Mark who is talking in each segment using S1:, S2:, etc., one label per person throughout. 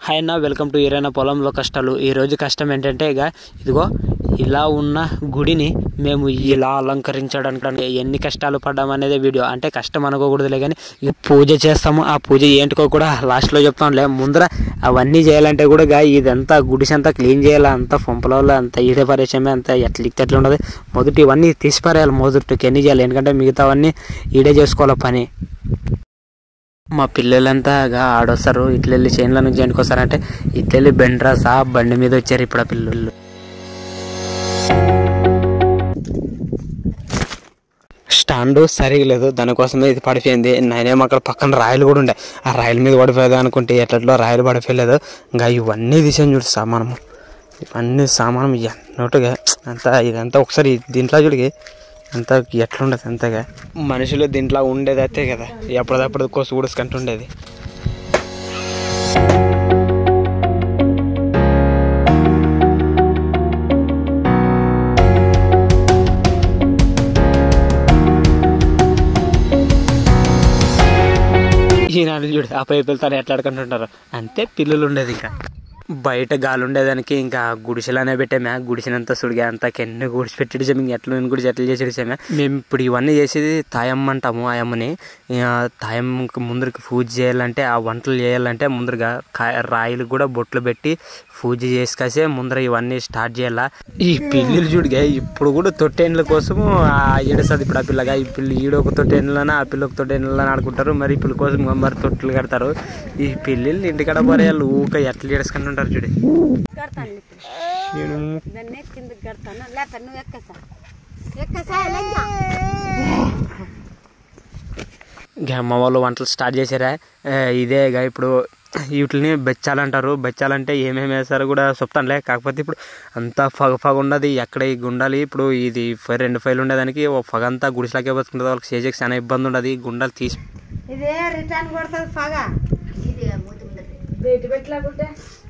S1: hi అన్న welcome to ఈరైన పొలంలో కష్టాలు ఈ రోజు కష్టం ఏంటంటే ఇక ఇదిగో ఇలా ఉన్న గుడిని మేము ఇలా అలంకరించడానికి ఎన్ని కష్టాలు పడ్డామనేది వీడియో అంటే కష్టం అనుకోకూడదులే కానీ ఇక పూజ చేస్తాము ఆ పూజ ఏంటికో కూడా లాస్ట్లో చెప్తాంలే ముందర అవన్నీ చేయాలంటే కూడా ఇక ఇదంతా గుడిసి అంతా క్లీన్ చేయాలి అంతా పొంపలలో అంత ఈడే పరిచయమే అంత ఎట్లా ఇస్తే ఎట్లా ఉండదు మొదటి ఇవన్నీ తీసిపారేయాలి మొదటికి ఎన్ని చేయాలి ఎందుకంటే మిగతావన్నీ ఈడే చేసుకోవాలి పని మా పిల్లలంతా గా ఆడొస్తారు ఇట్లా వెళ్ళి చేనుల నుంచి ఎందుకు వస్తారంటే ఇట్లా వెళ్ళి బెండ్రాసా బండి మీద వచ్చారు ఇప్పుడు ఆ పిల్లలు స్టాండ్ సరిగా లేదు దానికోసమే ఇది పడిపోయింది నేనేమో అక్కడ పక్కన రాయలు కూడా ఉండే ఆ రాయల మీద పడిపోయేది అనుకుంటే ఎట్లట్లో రాయలు పడిపోయలేదు ఇంకా ఇవన్నీ తీసాను చూడు సామానము ఇవన్నీ సామానం ఎన్నోటుగా అంతా ఇదంతా ఒకసారి దీంట్లో చూడికి అంతా ఎట్లుండదు అంతగా మనుషులు దీంట్లో ఉండేది అయితే కదా ఎప్పటిదప్పుడు కోసి ఊడుసుకుంటుండేది ఈనాడు చూడు ఆ పైపులు తను ఎట్లా ఆడుకుంటుంటారు అంతే పిల్లలు ఉండేది ఇంకా బయట గాలి ఉండేదానికి ఇంకా గుడిసెలనే పెట్టామే గుడిసినంత సుడిగా అంతా కెన్ని గుడిసి పెట్టి ఇంక ఎట్లా గుడిసి ఎట్లా చేసి ఇడిచామే మేము ఇప్పుడు ఇవన్నీ చేసేది తాయమ్మ అంటాము ఆ అమ్మని ఆ తాయమ్మకి ముందరికి పూజ చేయాలంటే ఆ వంటలు చేయాలంటే ముందరగా కా- రాయిలు కూడా బొట్లు పెట్టి పూజ చేసుకాసే ముందర ఇవన్నీ స్టార్ట్ చేయాలా ఈ పిల్లలు చూడుగా ఇప్పుడు కూడా తొట్టేండ్ల కోసము ఆ ఏడుస్తుంది ఇప్పుడు ఆ పిల్లగా ఈ పిల్ల ఈడ ఒక తొట్టేండ్లన ఆ పిల్ల ఒక తొట్టేండ్లని ఆడుకుంటారు మరి ఈ పిల్ల కోసం మరి తొట్టులు కడతారు ఈ పిల్లలు ఇంటికాడ పరేయాలి ఊక ఎట్లా ఏడుచుకుంటుంటారు చూడు
S2: కడతాను దాన్ని కిందకి కడతాను లేక నువ్వు ఎక్కసా ఎక్కసా లెక్క
S1: ఇక అమ్మ వాళ్ళు వంటలు స్టార్ట్ చేశారా ఆ, ఇదే ఇక ఇప్పుడు వీటిని బెచ్చాలంటారు బెచ్చాలంటే ఏమేమి వేస్తారో కూడా చెప్తానులే కాకపోతే ఇప్పుడు అంతా ఫగ ఫగ ఉండదు ఎక్కడ ఈ గుండాలి ఇప్పుడు ఇది ఫై- రెండు ఫైలు ఉండేదానికి ఓ ఫగ అంతా గుడిసెలకే బతుకుంటుంది వాళ్ళకి చేసేకి చాలా ఇబ్బంది ఉండదు ఈ గుండాలు తీసి
S2: ఇదే రిటర్న్ కొడుతుంది పగా ఇది బయట పెట్టలేకుంటే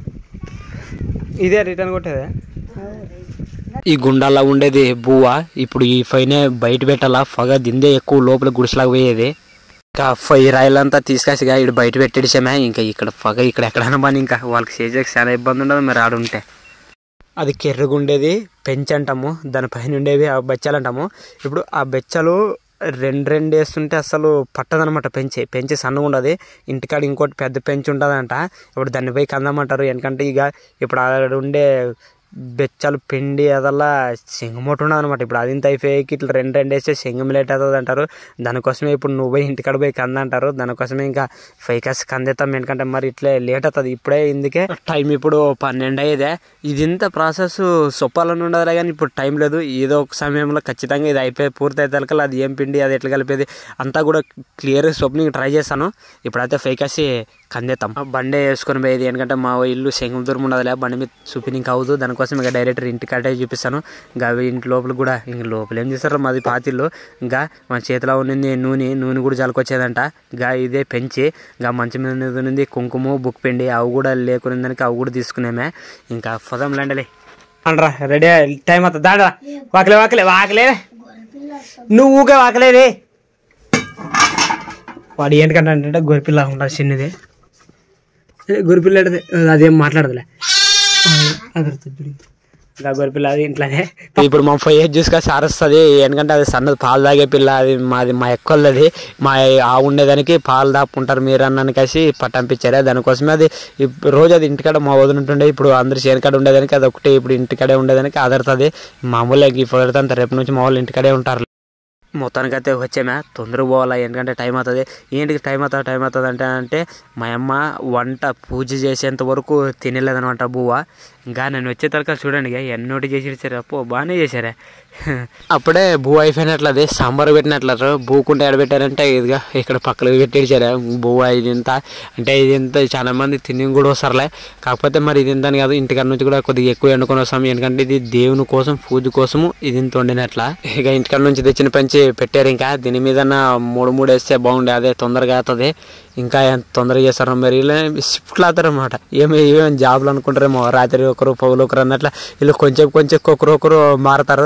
S1: ఇదే రిటర్న్ కొట్టేదే ఈ గుండాల్లో ఉండేది బువ్వ ఇప్పుడు ఈ ఫైనే బయట పెట్టాలా ఫగ దిందే ఎక్కువ లోపల గుడిసెలాగా పోయేది ఇంకా ఫై రాయలంతా తీసుకొచ్చిగా ఇక్కడ బయట పెట్టేసామే ఇంకా ఇక్కడ ఫగ ఇక్కడ ఎక్కడైనా పని ఇంకా వాళ్ళకి చేసేకి చాలా ఇబ్బంది ఉండదు మరి ఆడుంటే అది కెర్రగుండేది పెంచి అంటాము దానిపైన ఉండేవి ఆ బెచ్చాలు అంటాము ఇప్పుడు ఆ బెచ్చలు రెండు రెండు వేస్తుంటే అసలు పట్టదనమాట పెంచి పెంచి సన్నగా ఉండదు ఇంటికాడ ఇంకోటి పెద్ద పెంచి ఉంటుందంట ఇప్పుడు దాన్ని పోయి కందమంటారు ఎందుకంటే ఇక ఇప్పుడు ఆడ ఉండే బెచ్చలు పిండి అదల్లా శంగమొట్టు ఉండదు అనమాట ఇప్పుడు అది ఇంత అయిపోయి ఇట్లా రెండు రెండు వేస్తే శంగం లేట్ అవుతుంది అంటారు దానికోసమే ఇప్పుడు నువ్వు పోయి ఇంటికాడ పోయి కంద అంటారు దానికోసమే ఇంకా ఫైకాస్ కందేస్తాం ఎందుకంటే మరి ఇట్లే లేట్ అవుతుంది ఇప్పుడే ఇందుకే టైం ఇప్పుడు పన్నెండు అయ్యేదే ఇది ఇంత ప్రాసెస్ సొప్పాలని ఉండదులే కానీ ఇప్పుడు టైం లేదు ఏదో ఒక సమయంలో ఖచ్చితంగా ఇది అయిపోయి పూర్తి అయితే అది ఏం పిండి అది ఎట్లా కలిపేది అంతా కూడా క్లియర్ స్వప్నింగ్ ట్రై చేస్తాను ఇప్పుడైతే ఫైకాసి కందేస్తాం ఆ బండే వేసుకొని పోయేది ఎందుకంటే మా ఇల్లు శంగం దూరం ఉండదులే బండి మీద చూపినికి అవ్వదు దానికోసం ఇంకా డైరెక్ట్ ఇంటికాడే చూపిస్తాను ఇంకా అవి ఇంటి లోపల కూడా ఇంక లోపల ఏం చేస్తారు మాది పాతిల్లు ఇంకా మన చేతిలో ఉన్నది నూనె నూనె కూడా జలకొచ్చేదంట ఇంకా ఇదే పెంచి ఇంకా మంచం మీద ఉన్నది కుంకుమ బుక్ పిండి అవి కూడా లేకునే దానికి అవి కూడా తీసుకునేమే ఇంకా పొదం లాండలే అనరా రెడీ టైం అవుతుంది దాడా వాకలే వాకలే వాకలే నువ్వు ఊకే వాకలేదే వాడు ఏంటికంటే అంటే గొరిపిల్ల ఉండాలి చిన్నది గొరిపిల్ల అదేం మాట్లాడదులే ఇంకా గొరిపిల్ల అది ఇంట్లోనే ఇప్పుడు మా ఫైవ్ ఇయర్స్ చూసుకొని సారస్తుంది ఎందుకంటే అది సన్నది పాలు తాగే పిల్ల అది మాది మా ఎక్కొల్లది మా ఆ ఉండేదానికి పాలు దాపుకుంటారు మీరు అన్నాను కలిసి పట్టంపించారు దానికోసమే అది ఇప్- రోజు అది ఇంటికాడ మా వదిలింటుండే ఇప్పుడు అందరు చేనుకాడ ఉండేదానికి అది ఒకటి ఇప్పుడు ఇంటికాడే ఉండేదానికి ఆధారుతుంది మామూలుగా ఈ పొగడతంత రేపు నుంచి మా వాళ్ళు ఇంటికాడే ఉంటారు మొత్తానికైతే వచ్చామే తొందరగా పోవాలా ఎందుకంటే టైం అవుతుంది ఏంటికి టైం అవుతుంది టైం అవుతుంది అంటే అంటే మా అమ్మ వంట పూజ చేసేంత వరకు తినలేదనమాట బువ్వ ఇంకా నేను వచ్చే తరక చూడండి ఇక ఎన్నోటి చేసి ఇచ్చారు అప్పో బాగానే చేశారే అప్పుడే బువ్వ అయిపోయినట్లది సాంబార్ పెట్టినట్లు బూకుంటే ఎడబెట్టారంటే ఇదిగా ఇక్కడ పక్కన పెట్టించారు బువ్వ ఇది ఇంత అంటే ఇది ఇంత చాలా మంది తిని కూడా వస్తారులే కాకపోతే మరి ఇది ఇంత కాదు ఇంటికాడ నుంచి కూడా కొద్దిగా ఎక్కువ ఎండుకొని వస్తాం ఎందుకంటే ఇది దేవుని కోసం పూజ కోసము ఇది ఇంత వండినట్ల ఇక ఇంటికాడ నుంచి తెచ్చిన పెంచి పెట్టారు ఇంకా దీని మీద మూడు మూడు వేస్తే బాగుండే అదే తొందరగా అవుతుంది ఇంకా ఎంత తొందరగా చేస్తారు మరి ఇలా షిఫ్ట్లు అవుతారు అనమాట ఏమి ఏమేమి జాబ్లు అనుకుంటారేమో రాత్రి ఒకరు పౌలు ఒకరు అన్నట్లు వీళ్ళు కొంచెం కొంచెం ఒకరు ఒకరు మారుతారు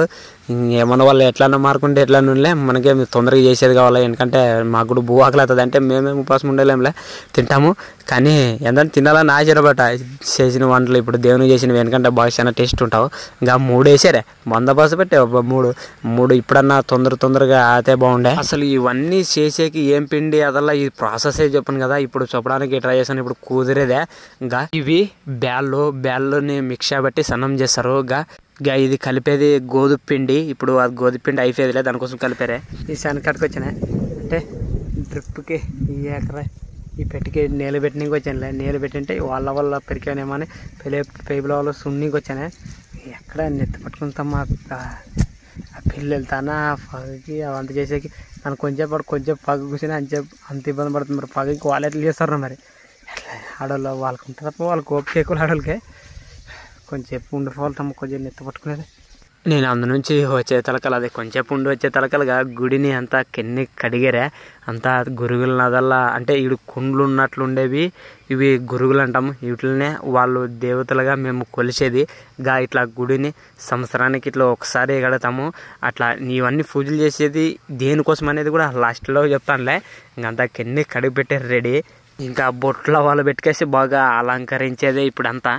S1: ఏమన్నా వాళ్ళు ఎట్లన్నా మారుకుంటే ఎట్లా ఉండలే మనకేం తొందరగా చేసేది కావాలి ఎందుకంటే మాకు కూడా భూ ఆకలి అవుతుంది అంటే మేమేం ఉపాసం ఉండలేంలే తింటాము కానీ ఎంత తినాలని ఆశ్చర్యపట చేసిన వంటలు ఇప్పుడు దేవుని చేసినవి ఎందుకంటే బాగా చాలా టేస్ట్ ఉంటావు ఇంకా మూడు వేసారే వంద బస్సు పెట్టే ఒక మూడు మూడు ఇప్పుడన్నా తొందర తొందరగా ఆతే బాగుండే అసలు ఇవన్నీ చేసేకి ఏం పిండి అదల్లా ఈ ప్రాసెస్ చెప్పాను కదా ఇప్పుడు చెప్పడానికి ట్రై చేశాను ఇప్పుడు కుదిరేదే ఇంకా ఇవి బ్యాళ్ళు బ్యాళ్ళని మిక్సా పెట్టి సన్నం చేస్తారు ఇంకా ఇంకా ఇది కలిపేది గోధుమ పిండి ఇప్పుడు అది గోధుమ పిండి అయిపోయేదిలే దానికోసం కలిపారే ఈ శనకట్టుకు వచ్చినా అంటే డ్రిప్కి ఈ ఎకరా ఈ పెట్టికి నేల పెట్టినకి వచ్చానులే నేల పెట్టింటే వాళ్ళ వల్ల పెరికానేమో అని పెళ్ళి పేపుల వాళ్ళు సున్నికి వచ్చానే ఎక్కడ నెత్తి పట్టుకుంటామా ఆ పిల్లలు తన పగకి అవంత చేసేకి నన్ను కొంచెం పాటు కొంచెం పగ కూర్చొని అంత అంత ఇబ్బంది పడుతుంది మరి పగకి వాళ్ళు ఎట్లా చేస్తారు మరి ఎట్లా ఆడవాళ్ళు వాళ్ళకి ఉంటుంది తప్ప వాళ్ళకి ఓపిక ఎక్కువ ఆడవాళ్ళకి కొంచెంసేపు ఉండిపోవాలి తమ్మ కొంచెం నెత్తి పట్టుకునేది నేను అందు నుంచి వచ్చే తలకలు అదే కొంచెంసేపు ఉండి వచ్చే తలకలుగా గుడిని అంతా కెన్ని కడిగారే అంతా గురుగుల నదల్లా అంటే ఇవి కుండ్లు ఉన్నట్లు ఉండేవి ఇవి గురుగులు అంటాము వీటినే వాళ్ళు దేవతలుగా మేము కొలిసేది గా ఇట్లా గుడిని సంవత్సరానికి ఇట్లా ఒకసారి కడతాము అట్లా ఇవన్నీ పూజలు చేసేది దేనికోసం అనేది కూడా లాస్ట్లో చెప్తానులే ఇంకంతా కెన్ని కడిగి పెట్టారు రెడీ ఇంకా బొట్ల వాళ్ళు పెట్టుకేసి బాగా అలంకరించేదే ఇప్పుడంతా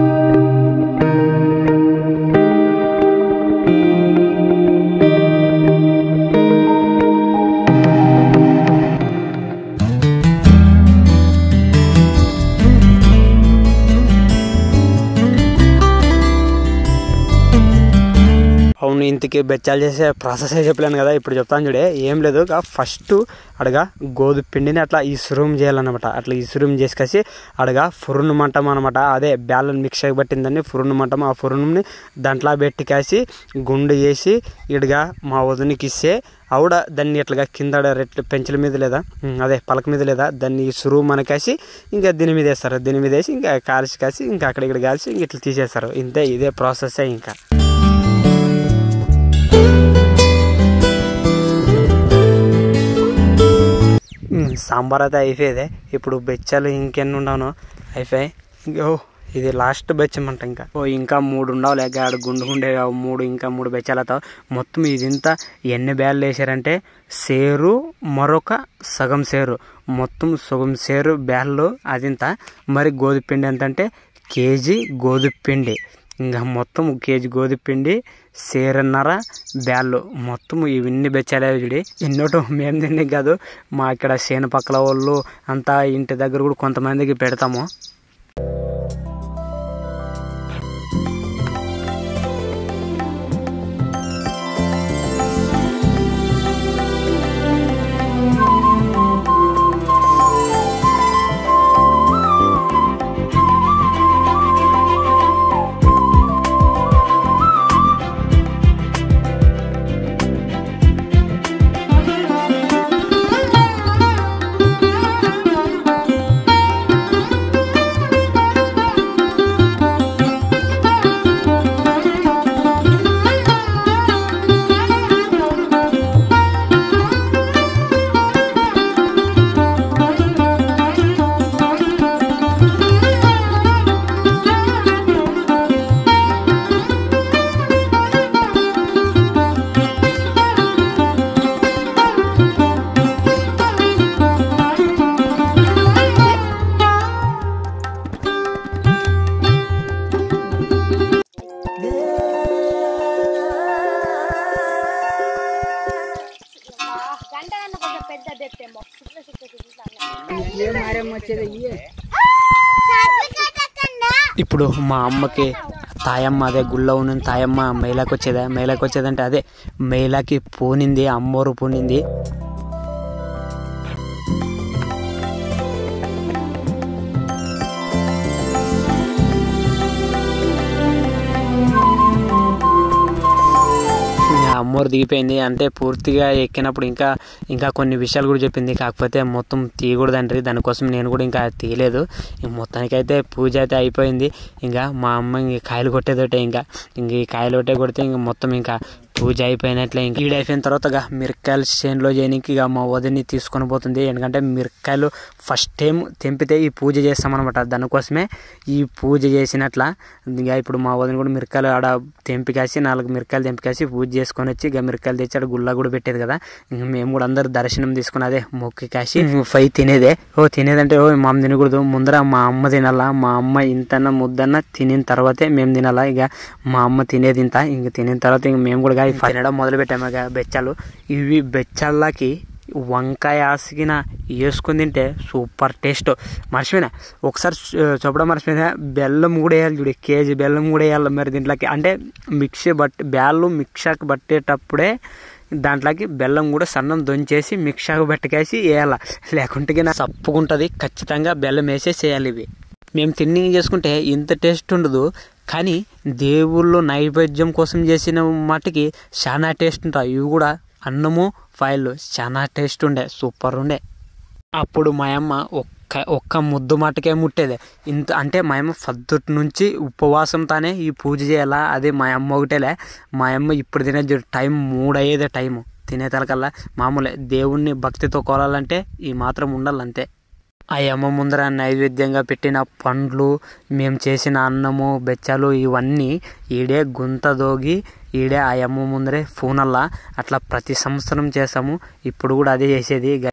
S1: అవును ఇంతకి బెచ్చాలు చేసే ప్రాసెస్ చెప్పలేను కదా ఇప్పుడు చెప్తాను చూడే ఏం లేదు ఫస్ట్ అడగా గోధుమ పిండిని అట్లా ఇసురుం చేయాలన్నమాట అట్లా ఇసురుం చేసుకేసి అడగా ఫురును మంటం అనమాట అదే బ్యాలన్ మిక్స్ పట్టిందని ఫురును మంటం ఆ ఫురునుని దాంట్లో పెట్టికేసి గుండు చేసి ఇడగా మా వదినికి ఇస్తే ఆవిడ దాన్ని ఇట్లాగా కింద రెట్లు పెంచుల మీద లేదా ఉమ్, అదే పలక మీద లేదా దాన్ని సురువు మనకేసి ఇంకా దీని మీద వేస్తారు దీని మీద వేసి ఇంకా కాల్చి కాసి ఇంకా అక్కడ ఇక్కడ కాల్చి ఇంక ఇట్లా తీసేస్తారు ఇంతే ఇదే ప్రాసెస్ ఇంకా ఉమ్, సాంబార్ అయితే అయిపోయేదే ఇప్పుడు బెచ్చాలు ఇంకెన్ని ఉండవును అయిపోయాయి ఇంకా ఓ, ఇది లాస్ట్ బెచ్చం అంట ఇంకా ఓ ఇంకా మూడు ఉండవు లేక ఆడ గుండు గుండే కావు, మూడు ఇంకా మూడు బెచ్చాలతో మొత్తం ఇదింతా ఎన్ని బ్యాళ్ళు వేసారంటే సేరు మరొక సగం సేరు మొత్తం సగం సేరు బ్యాళ్ళు అదింత మరి గోధుమ పిండి ఎంత అంటే కేజీ గోధుమ పిండి ఇంకా మొత్తం కేజీ గోధుమ పిండి సేరన్నర బ్యాళ్ళు మొత్తం ఇవన్నీ బెచ్చాలే చూడి ఎన్నోటో మేము తిండి కాదు మా ఇక్కడ చేను పక్కల వాళ్ళు అంతా ఇంటి దగ్గర కూడా కొంతమందికి పెడతాము
S2: గంట కన్నా కొంచెం పెద్ద తెత్తేమో చుట్టూ చుట్టూ చుట్టూ
S1: ఇప్పుడు మా అమ్మకి తాయమ్మ అదే గుళ్ళో ఉన్న తాయమ్మ మేళకి వచ్చేదా మేళకి వచ్చేదంటే అదే మేళకి పూనింది అమ్మోరు పూనింది ఇంకా అమ్మోరు దిగిపోయింది అంటే పూర్తిగా ఎక్కినప్పుడు ఇంకా ఇంకా కొన్ని విషయాలు కూడా చెప్పింది కాకపోతే మొత్తం తీయకూడదండ్రి దానికోసం నేను కూడా ఇంకా తీయలేదు ఇంక మొత్తానికైతే పూజ అయితే అయిపోయింది ఇంకా మా అమ్మ ఇంక కాయలు కొట్టేదోటే ఇంకా ఇంక ఈ కాయలు కొట్టే కొడితే ఇంక మొత్తం ఇంకా పూజ అయిపోయినట్లే ఇంకా ఈడ అయిపోయిన తర్వాత ఇక మిరకాయలు చేనులో చేయడానికి ఇక మా వదిని తీసుకొని పోతుంది ఎందుకంటే మిరకాయలు ఫస్ట్ టైం తెంపితే ఈ పూజ చేస్తామన్నమాట దానికోసమే ఈ పూజ చేసినట్ల ఇక ఇప్పుడు మా వదిన కూడా మిరకాయలు ఆడ తెంపి కాసి నాలుగు మిరకాయలు తెంపి కాసి పూజ చేసుకొని వచ్చి ఇక మిరకాయలు తెచ్చి ఆడ గుళ్ళ కూడా పెట్టేది కదా ఇంక మేము కూడా అందరు దర్శనం తీసుకుని అదే మొక్కి కాసి ఫై తినేదే ఓ తినేదంటే ఓ మా అమ్మ తినకూడదు ముందర మా అమ్మ తినాలా మా అమ్మ ఇంతన్న ముద్దన్న తినిన తర్వాతే మేము తినాలా ఇక మా అమ్మ తినేది ఇంత ఇంక తినిన తర్వాత ఇంక మేము కూడా ఇక తినడం మొదలు పెట్టాము ఇక బెచ్చాలు ఇవి బెచ్చాలకి వంకాయ ఆసిగిన వేసుకొని తింటే సూపర్ టేస్ట్ మర్చిపోయినా ఒకసారి చూ- చెప్పడం మర్చిపోయినా బెల్లం కూడా వేయాలి చూడు కేజీ బెల్లం కూడా వేయాలి మరి దీంట్లోకి అంటే మిక్సీ బట్టి బ్యాళ్ళు మిక్సాకి పట్టేటప్పుడే దాంట్లోకి బెల్లం కూడా సన్నం దొంచేసి మిక్సాకు పట్టుకేసి వేయాల లేకుంటే గిన సప్పుకుంటుంది ఖచ్చితంగా బెల్లం వేసేసి వేయాలి ఇవి మేము తిన్ని చేసుకుంటే ఇంత టేస్ట్ ఉండదు కానీ దేవుళ్ళు నైవేద్యం కోసం చేసిన మట్టుకి చాలా టేస్ట్ ఉంటాయి ఇవి కూడా అన్నము ఫైల్ చాలా టేస్ట్ ఉండే సూపర్ ఉండే అప్పుడు మా అమ్మ ఒక్క ఒక్క ముద్దు మట్టుకే ముట్టేది ఇంత అంటే మా అమ్మ పద్ధతి నుంచి ఉపవాసంతోనే ఈ పూజ చేయాలా అది మా అమ్మ ఒకటేలే మా అమ్మ ఇప్పుడు తినే చూడు టైం మూడు అయ్యేదే టైము తినే తలకల్లా మామూలే దేవుణ్ణి భక్తితో కోరాలంటే ఈ మాత్రం ఉండాలంతే ఆ అమ్మ ముందర నైవేద్యంగా పెట్టిన పండ్లు మేము చేసిన అన్నము బెచ్చాలు ఇవన్నీ ఈడే గుంత దోగి ఈడే ఆ అమ్మ ముందరే ఫోనల్లా అట్లా ప్రతి సంవత్సరం చేసాము ఇప్పుడు కూడా అదే చేసేది గ-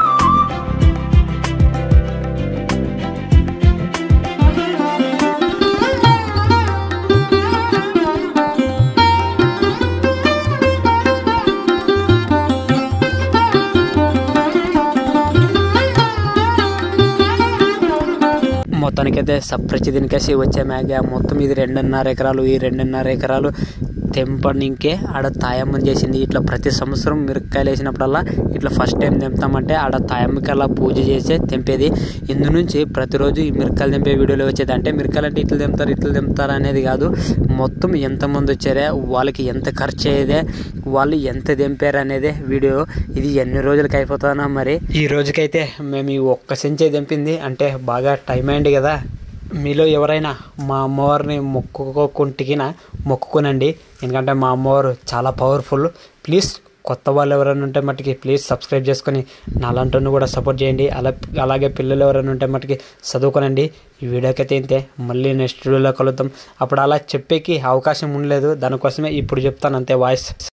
S1: మొత్తానికైతే సప్రచి దీనికేసి వచ్చే మ్యాగ మొత్తం ఇది రెండున్నర ఎకరాలు ఈ రెండున్నర ఎకరాలు తెంపనికే ఆడ తాయమ్మని చేసింది ఇట్లా ప్రతి సంవత్సరం మిరపకాయలు వేసినప్పుడల్లా ఇట్లా ఫస్ట్ టైం తెంపుతామంటే ఆడ తాయమ్మకల్లా పూజ చేసే తెంపేది ఇందు నుంచి ప్రతిరోజు ఈ మిరకాయలు తెంపే వీడియోలు వచ్చేది అంటే మిరకాయలు అంటే ఇట్లా తెంపుతారు ఇట్లా తెంపుతారు అనేది కాదు మొత్తం ఎంతమంది వచ్చారే వాళ్ళకి ఎంత ఖర్చు అయ్యేదే వాళ్ళు ఎంత తెంపారు అనేదే వీడియో ఇది ఎన్ని రోజులకి అయిపోతానో మరి ఈ రోజుకైతే మేము ఈ ఒక్క సెంచే తెంపింది అంటే బాగా టైం అయింది కదా మీలో ఎవరైనా మా అమ్మవారిని మొక్కుకోకుంటికిన మొక్కుకోనండి ఎందుకంటే మా అమ్మవారు చాలా పవర్ఫుల్ ప్లీజ్ కొత్త వాళ్ళు ఎవరైనా ఉంటే మట్టుకి ప్లీజ్ సబ్స్క్రైబ్ చేసుకొని నాలంటూ కూడా సపోర్ట్ చేయండి అలా అలాగే పిల్లలు ఎవరైనా ఉంటే మట్టుకి చదువుకోనండి ఈ వీడియోకి అయితే ఇంతే మళ్ళీ నెక్స్ట్ వీడియోలో కలుద్దాం అప్పుడు అలా చెప్పేకి అవకాశం ఉండలేదు దానికోసమే ఇప్పుడు చెప్తాను అంతే వాయిస్